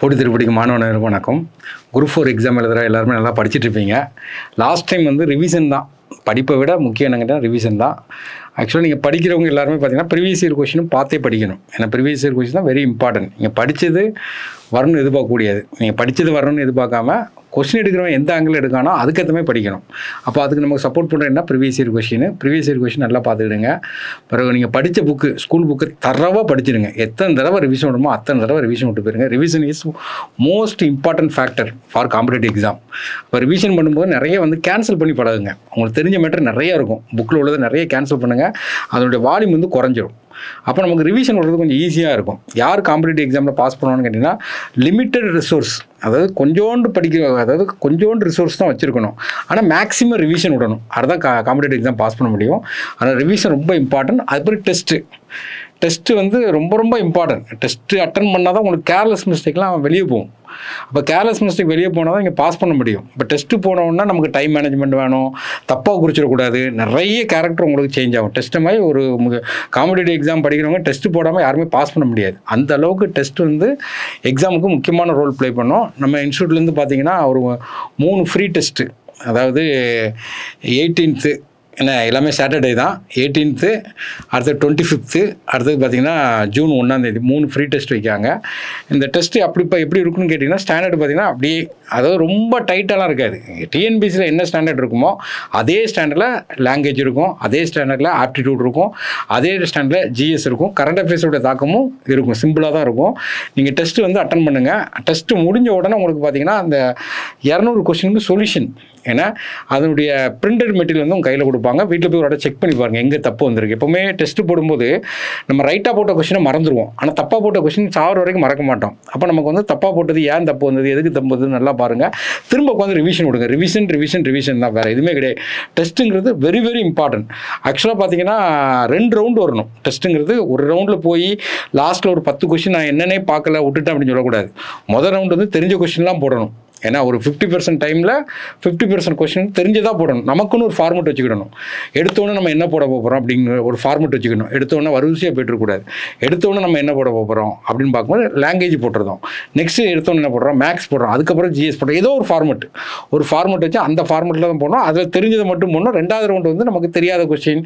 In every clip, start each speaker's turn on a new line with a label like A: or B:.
A: போட்டி திருப்படிக்கு மாணவர்களுக்கு வணக்கம் குரூப் ஃபோர் எக்ஸாம் எழுதுகிற எல்லாருமே நல்லா படிச்சுட்டு இருப்பீங்க லாஸ்ட் டைம் வந்து ரிவிஷன் தான் படிப்பை விட முக்கியம் என்னங்கிட்ட ரிவிஷன் தான் ஆக்சுவலாக நீங்கள் படிக்கிறவங்க எல்லாருமே பார்த்தீங்கன்னா ப்ரீவியஸ் இயர் கொஷினும் பார்த்தே படிக்கணும் ஏன்னா ப்ரீவியஸ் இயர் கொஷின் தான் வெரி இம்பார்ட்டன்ட் நீங்கள் படித்தது வரணும்னு எதிர்பார்க்கக்கூடியது நீங்கள் படித்தது வரணும்னு எதிர்பார்க்காம கொஸ்டின் எடுக்கிறவன் எந்த ஆங்கிள் எடுக்கானோ அதுக்கேற்ற மாதிரி படிக்கணும் அப்போ அதுக்கு நமக்கு சப்போர்ட் பண்ணுறேன்னா previous year question previous year question நல்லா பார்த்துக்கிடுங்க பிறகு நீங்கள் படித்த புக்கு ஸ்கூல் புக்கு தரவாக படிச்சிடுங்க எத்தனை தடவை ரிவிஷன் விடுமோ அத்தனை தடவை ரிவிஷன் விட்டு போயிருங்க revision is most important factor for competitive exam இப்போ ரிவிஷன் பண்ணும்போது நிறைய வந்து கேன்சல் பண்ணி பழகுங்க உங்களுக்கு தெரிஞ்ச மேட்டர் நிறைய இருக்கும் புக்கில் உள்ளதை நிறைய கேன்சல் பண்ணுங்கள் அதனுடைய வால்யூம் வந்து குறைஞ்சிரும் அப்போ நமக்கு ரிவிஷன் விடுறது கொஞ்சம் ஈஸியாக இருக்கும் யார் காம்படிட்டிவ் எக்ஸாமில் பாஸ் பண்ணுவான்னு கேட்டிங்கன்னா லிமிட்டட் ரிசோர்ஸ் அதாவது கொஞ்சோண்டு படிக்கிற அதாவது கொஞ்சோண்டு ரிசோர்ஸ் தான் வச்சுருக்கணும் ஆனால் மேக்ஸிமம் ரிவிஷன் விடணும் அதுதான் கா காம்படிட்டிவ் எக்ஸாம் பாஸ் பண்ண முடியும் ஆனால் ரிவிஷன் ரொம்ப இம்பார்ட்டன்ட் அதுக்கப்புறம் டெஸ்ட்டு டெஸ்ட்டு வந்து ரொம்ப ரொம்ப இம்பார்ட்டன்ட் டெஸ்ட்டு அட்டன் பண்ணால் தான் உங்களுக்கு கேர்லெஸ் மிஸ்டேக்லாம் வெளியே போகும் அப்போ கேர்லெஸ் மிஸ்டேக் வெளியே போனால் தான் இங்கே பாஸ் பண்ண முடியும் இப்போ டெஸ்ட்டு போனோன்னா நமக்கு டைம் மேனேஜ்மெண்ட் வேணும் தப்பாக குறிச்சிடக்கூடாது நிறைய கேரக்டர் உங்களுக்கு சேஞ்ச் ஆகும் டெஸ்ட்டு மாதிரி ஒரு காம்படிட்டிவ் எக்ஸாம் படிக்கிறவங்க டெஸ்ட்டு போடாமல் யாருமே பாஸ் பண்ண முடியாது அந்த அளவுக்கு டெஸ்ட் வந்து எக்ஸாமுக்கு முக்கியமான ரோல் ப்ளே பண்ணும் நம்ம இன்ஸ்டியூட்லேருந்து பார்த்தீங்கன்னா ஒரு மூணு ஃப்ரீ டெஸ்ட்டு அதாவது எயிட்டீன்த்து என்ன எல்லாமே சாட்டர்டே தான் எயிட்டீன்த்து அடுத்தது டுவெண்ட்டி ஃபிஃப்த்து அடுத்தது பார்த்திங்கன்னா ஜூன் ஒன்றாந்தேதி மூணு ஃப்ரீ டெஸ்ட் வைக்காங்க இந்த டெஸ்ட்டு அப்படி இப்போ எப்படி இருக்குன்னு கேட்டிங்கன்னா ஸ்டாண்டர்ட் பார்த்திங்கன்னா அப்படியே அதாவது ரொம்ப டைட்டாலாம் இருக்காது டிஎன்பிசியில் என்ன ஸ்டாண்டர்ட் இருக்குமோ அதே ஸ்டாண்டர்டில் லாங்குவேஜ் இருக்கும் அதே ஸ்டாண்டர்டில் ஆப்டிடியூட் இருக்கும் அதே ஸ்டாண்டர்டில் ஜிஎஸ் இருக்கும் கரண்ட் அஃபேர்ஸோட தாக்கமும் இருக்கும் சிம்பிளாக தான் இருக்கும் நீங்கள் டெஸ்ட்டு வந்து அட்டன் பண்ணுங்கள் டெஸ்ட்டு முடிஞ்ச உடனே உங்களுக்கு பார்த்தீங்கன்னா அந்த இரநூறு கொஸ்டினுக்கு சொல்யூஷன் ஏன்னா அதனுடைய பிரிண்டட் மெட்டீரியல் வந்து உங்கள் கையில் கொடுப்பாங்க வீட்டில் போய் ஒரு இடம் செக் பண்ணி பாருங்கள் எங்கே தப்பு வந்திருக்கு எப்போவுமே டெஸ்ட்டு போடும்போது நம்ம ரைட்டாக போட்ட கொஸ்டினை மறந்துடுவோம் ஆனால் தப்பாக போட்ட கொஸ்டின் சாவர வரைக்கும் மறக்க மாட்டோம் அப்போ நமக்கு வந்து தப்பாக போட்டது ஏன் தப்பு வந்தது எதுக்கு தப்பு வந்தது நல்லா பாருங்கள் திரும்ப உட்காந்து ரிவிஷன் விடுங்க ரிவிஷன் ரிவிஷன் ரிவிஷன் தான் வேறு எதுவுமே கிடையாது டெஸ்ட்டுங்கிறது வெரி வெரி இம்பார்ட்டன்ட் ஆக்சுவலாக பார்த்தீங்கன்னா ரெண்டு ரவுண்டு வரணும் டெஸ்ட்டுங்கிறது ஒரு ரவுண்டில் போய் லாஸ்ட்டில் ஒரு பத்து கொஸ்டின் நான் என்னன்னே பார்க்கல விட்டுட்டேன் அப்படின்னு சொல்லக்கூடாது முதல் ரவுண்டு வந்து தெரிஞ்ச கொஸ்டின்லாம் போடணும் ஏன்னா ஒரு ஃபிஃப்டி பர்சன்ட் டைமில் ஃபிஃப்டி பர்சன்ட் கொஸ்டின் தெரிஞ்சதாக போடணும் நமக்குன்னு ஒரு ஃபார்மெட் வச்சுக்கிடணும் எடுத்தோன்னே நம்ம என்ன போட போகிறோம் அப்படிங்கிற ஒரு ஃபார்மெட் வச்சுக்கணும் எடுத்தோன்னே வரிசையாக போய்ட்டுருக்கூடாது எடுத்தோன்னே நம்ம என்ன போட போகிறோம் அப்படின்னு பார்க்கும்போது லாங்குவேஜ் போட்டுருந்தோம் நெக்ஸ்ட்டு எடுத்தோன்னே என்ன போடுறோம் மேக்ஸ் போடுறோம் அதுக்கப்புறம் ஜிஎஸ் போடுறோம் ஏதோ ஒரு ஃபார்மெட் ஒரு ஃபார்மெட் வச்சு அந்த ஃபார்மெட்டில் தான் போடணும் அதில் தெரிஞ்சதை மட்டும் போடணும் ரெண்டாவது ரவுண்டு வந்து நமக்கு தெரியாத கொஸ்டின்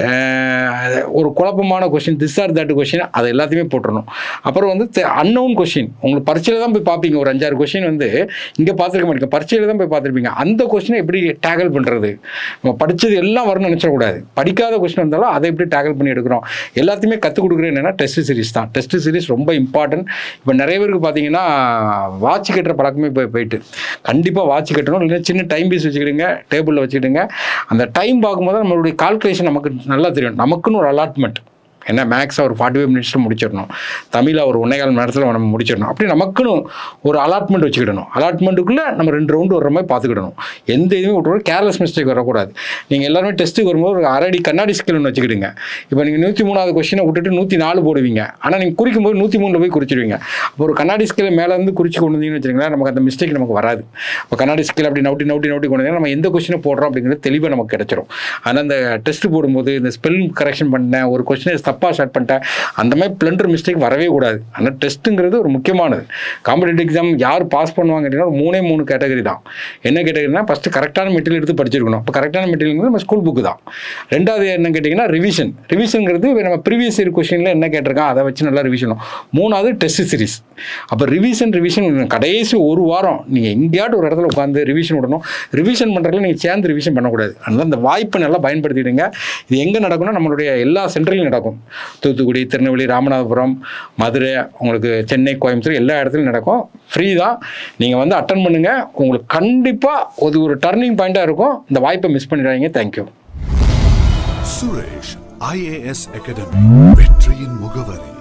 A: ஒரு குழப்பமான question this or that question அதை எல்லாத்தையுமே போட்டுறணும் அப்புறம் வந்து அன்னவுன் கொஸ்டின் உங்களுக்கு பரீட்சையில் தான் போய் பார்ப்பீங்க ஒரு அஞ்சாறு கொஸ்டின் வந்து இங்கே பார்த்துருக்க மாட்டீங்க பரீட்சையில் தான் போய் பார்த்துருப்பீங்க அந்த கொஸ்டினை எப்படி டேக்கிள் பண்ணுறது நம்ம படித்தது எல்லாம் வரும்னு நினச்சிடக்கூடாது படிக்காத கொஸ்டின் வந்தாலும் அதை எப்படி டேக்கிள் பண்ணி எடுக்கிறோம் எல்லாத்தையுமே கற்றுக் கொடுக்குறது என்னென்னா டெஸ்ட் சீரிஸ் தான் டெஸ்ட் சீரிஸ் ரொம்ப இம்பார்ட்டன்ட் இப்போ நிறைய பேருக்கு பார்த்தீங்கன்னா வாட்ச் கட்டுற பழக்கமே போய் போயிட்டு கண்டிப்பாக வாட்ச் கட்டணும் இல்லை சின்ன டைம் பீஸ் வச்சுக்கிடுங்க டேபிளில் வச்சுக்கிடுங்க அந்த டைம் பார்க்கும்போது நம்மளுடைய கால்குலேஷன் நமக்கு நல்லா தெரியும் நமக்குன்னு ஒரு அலாட்மெண்ட் என்ன மேக்ஸாக ஒரு ஃபார்ட்டி ஃபைவ் மினிட்ஸில் முடிச்சிடணும் தமிழை ஒரு ஒன்றே கால் மணி நேரத்தில் நம்ம முடிச்சிடணும் அப்படி நமக்குன்னு ஒரு அலாட்மெண்ட் வச்சுக்கிடணும் அலாட்மெண்ட்டுக்குள்ளே நம்ம ரெண்டு ரவுண்டு வர மாதிரி பார்த்துக்கிடணும் எந்த இதுவுமே விட்டு கேர்லெஸ் மிஸ்டேக் வரக்கூடாது நீங்கள் எல்லாருமே டெஸ்ட்டுக்கு வரும்போது ஒரு அரடி கண்ணாடி ஸ்கில் ஒன்று வச்சுக்கிடுங்க இப்போ நீங்கள் நூற்றி மூணாவது கொஸ்டினை விட்டுட்டு நூற்றி நாலு போடுவீங்க ஆனால் நீங்கள் குறிக்கும் போது நூற்றி மூணில் போய் குறிச்சிடுவீங்க அப்போ ஒரு கண்ணாடி ஸ்கில் மேலே இருந்து குறிச்சு கொண்டு வந்தீங்கன்னு வச்சுக்கோங்களேன் நமக்கு அந்த மிஸ்டேக் நமக்கு வராது இப்போ கண்ணாடி ஸ்கில் அப்படி நவுட்டி நவுட்டி நவுட்டி கொண்டு வந்தீங்கன்னா நம்ம எந்த கொஸ்டினை போடுறோம் அப்படிங்கிறது தெளிவாக நமக்கு கிடச்சிரும் ஆனால் அந்த டெஸ்ட் போடும்போது இந்த ஸ்பெல் கரெக்ஷன் பண்ணேன் ஒரு கொஸ்டினை தப்பாக ஸ்டார்ட் பண்ணிட்டேன் அந்த மாதிரி பிளண்டர் மிஸ்டேக் வரவே கூடாது ஆனால் டெஸ்ட்டுங்கிறது ஒரு முக்கியமானது காம்படிட்டிவ் எக்ஸாம் யார் பாஸ் பண்ணுவாங்க அப்படின்னா ஒரு மூணே மூணு கேட்டகரி தான் என்ன கேட்டகரினா ஃபஸ்ட்டு கரெக்டான மெட்டீரியல் எடுத்து படிச்சிருக்கணும் இப்போ கரெக்டான மெட்டீரியல் நம்ம ஸ்கூல் புக்கு தான் ரெண்டாவது என்ன கேட்டிங்கன்னா ரிவிஷன் ரிவிஷனுங்கிறது நம்ம ப்ரீவியஸ் இயர் கொஸ்டினில் என்ன கேட்டிருக்கான் அதை வச்சு நல்லா ரிவிஷனும் மூணாவது டெஸ்ட் சீரிஸ் அப்போ ரிவிஷன் ரிவிஷன் கடைசி ஒரு வாரம் நீங்கள் எங்கேயாட்டு ஒரு இடத்துல உட்காந்து ரிவிஷன் விடணும் ரிவிஷன் பண்ணுறதுல நீங்கள் சேர்ந்து ரிவிஷன் பண்ணக்கூடாது அதனால் அந்த வாய்ப்பை நல்லா பயன்படுத்திடுங்க இது எங்கே நடக்கும்னா நம்மளுடைய எல்லா சென்டர்லையும் நடக்கும் தூத்துக்குடி திருநெல்வேலி ராமநாதபுரம் மதுரை உங்களுக்கு சென்னை கோயம்புத்தூர் எல்லா இடத்துலையும் நடக்கும் ஃப்ரீ தான் நீங்கள் வந்து அட்டன் பண்ணுங்கள் உங்களுக்கு கண்டிப்பாக அது ஒரு டர்னிங் பாயிண்ட்டாக இருக்கும் இந்த வாய்ப்பை மிஸ் பண்ணிடாதீங்க தேங்க்யூ
B: சுரேஷ் ஐஏஎஸ் அகாடமி வெற்றியின் முகவரி